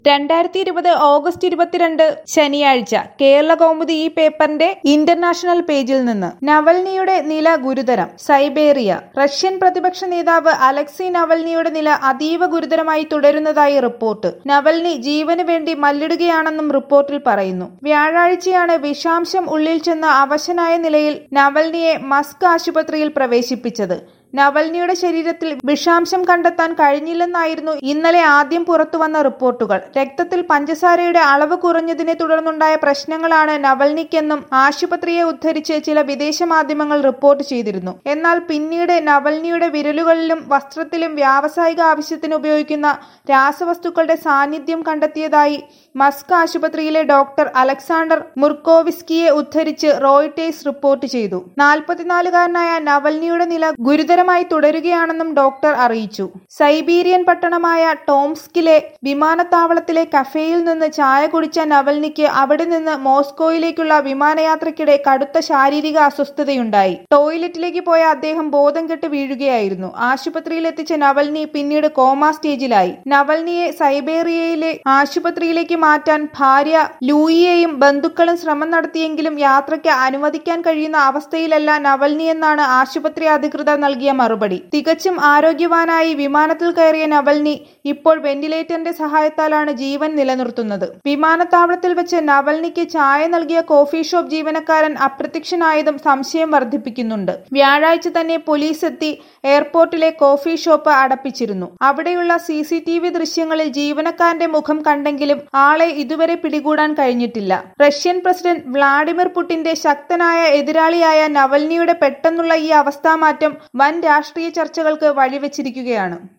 രണ്ടായിരത്തി ഇരുപത് ഓഗസ്റ്റ് ഇരുപത്തിരണ്ട് ശനിയാഴ്ച കേരള കൗമുദി ഈ പേപ്പറിന്റെ ഇന്റർനാഷണൽ പേജിൽ നിന്ന് നവൽനിയുടെ നില ഗുരുതരം സൈബേറിയ റഷ്യൻ പ്രതിപക്ഷ നേതാവ് അലക്സി നവൽനിയുടെ നില അതീവ ഗുരുതരമായി തുടരുന്നതായി റിപ്പോർട്ട് നവൽനി ജീവന് വേണ്ടി മല്ലിടുകയാണെന്നും റിപ്പോർട്ടിൽ പറയുന്നു വ്യാഴാഴ്ചയാണ് വിഷാംശം ഉള്ളിൽ ചെന്ന അവശനായ നിലയിൽ നവൽനിയെ മസ്ക് ആശുപത്രിയിൽ പ്രവേശിപ്പിച്ചത് നവൽനിയുടെ ശരീരത്തിൽ വിഷാംശം കണ്ടെത്താൻ കഴിഞ്ഞില്ലെന്നായിരുന്നു ഇന്നലെ ആദ്യം പുറത്തുവന്ന റിപ്പോർട്ടുകൾ രക്തത്തിൽ പഞ്ചസാരയുടെ അളവ് കുറഞ്ഞതിനെ തുടർന്നുണ്ടായ പ്രശ്നങ്ങളാണ് നവൽനിക്കെന്നും ആശുപത്രിയെ ഉദ്ധരിച്ച് ചില വിദേശ മാധ്യമങ്ങൾ റിപ്പോർട്ട് ചെയ്തിരുന്നു എന്നാൽ പിന്നീട് നവൽനിയുടെ വിരലുകളിലും വസ്ത്രത്തിലും വ്യാവസായിക ആവശ്യത്തിന് ഉപയോഗിക്കുന്ന രാസവസ്തുക്കളുടെ സാന്നിധ്യം കണ്ടെത്തിയതായി മസ്ക് ആശുപത്രിയിലെ ഡോക്ടർ അലക്സാണ്ടർ മുർക്കോവിസ്കിയെ ഉദ്ധരിച്ച് റോയിട്ടേഴ്സ് റിപ്പോർട്ട് ചെയ്തു നാൽപ്പത്തിനാലുകാരനായ നവൽനിയുടെ നില ഗുരുതരമായി തുടരുകയാണെന്നും ഡോക്ടർ അറിയിച്ചു സൈബീരിയൻ പട്ടണമായ ടോംസ്കിലെ വിമാനത്താവളത്തിലെ കഫേയിൽ നിന്ന് ചായ കുടിച്ച നവൽനിക്ക് അവിടെ നിന്ന് മോസ്കോയിലേക്കുള്ള വിമാനയാത്രയ്ക്കിടെ കടുത്ത ശാരീരിക അസ്വസ്ഥതയുണ്ടായി ടോയ്ലറ്റിലേക്ക് പോയ അദ്ദേഹം ബോധം കെട്ട് വീഴുകയായിരുന്നു ആശുപത്രിയിൽ എത്തിച്ച നവൽനി പിന്നീട് കോമ സ്റ്റേജിലായി നവൽനിയെ സൈബേറിയയിലെ ആശുപത്രിയിലേക്ക് മാറ്റാൻ ഭാര്യ ലൂയിയെയും ബന്ധുക്കളും ശ്രമം നടത്തിയെങ്കിലും യാത്രയ്ക്ക് അനുവദിക്കാൻ കഴിയുന്ന അവസ്ഥയിലല്ല നവൽനി എന്നാണ് ആശുപത്രി അധികൃതർ നൽകിയ മറുപടി തികച്ചും ആരോഗ്യവാനായി വിമാനത്തിൽ കയറിയ നവൽനി ഇപ്പോൾ വെന്റിലേറ്ററിന്റെ സഹായത്താലാണ് ജീവൻ നിലനിർത്തുന്നത് വിമാനത്താവളത്തിൽ വെച്ച് നവൽനിക്ക് ചായ നൽകിയ കോഫി ഷോപ്പ് ജീവനക്കാരൻ അപ്രത്യക്ഷനായതും സംശയം വർദ്ധിപ്പിക്കുന്നുണ്ട് വ്യാഴാഴ്ച തന്നെ പോലീസ് എത്തി എയർപോർട്ടിലെ കോഫി ഷോപ്പ് അടപ്പിച്ചിരുന്നു അവിടെയുള്ള സി സി ടി വി ദൃശ്യങ്ങളിൽ ജീവനക്കാരന്റെ മുഖം കണ്ടെങ്കിലും ആളെ ഇതുവരെ പിടികൂടാൻ കഴിഞ്ഞിട്ടില്ല റഷ്യൻ പ്രസിഡന്റ് വ്ളാഡിമിർ പുടിന്റെ ശക്തനായ എതിരാളിയായ നവൽനിയുടെ പെട്ടെന്നുള്ള ഈ അവസ്ഥാമാറ്റം വൻ രാഷ്ട്രീയ ചർച്ചകൾക്ക് വഴിവെച്ചിരിക്കുകയാണ്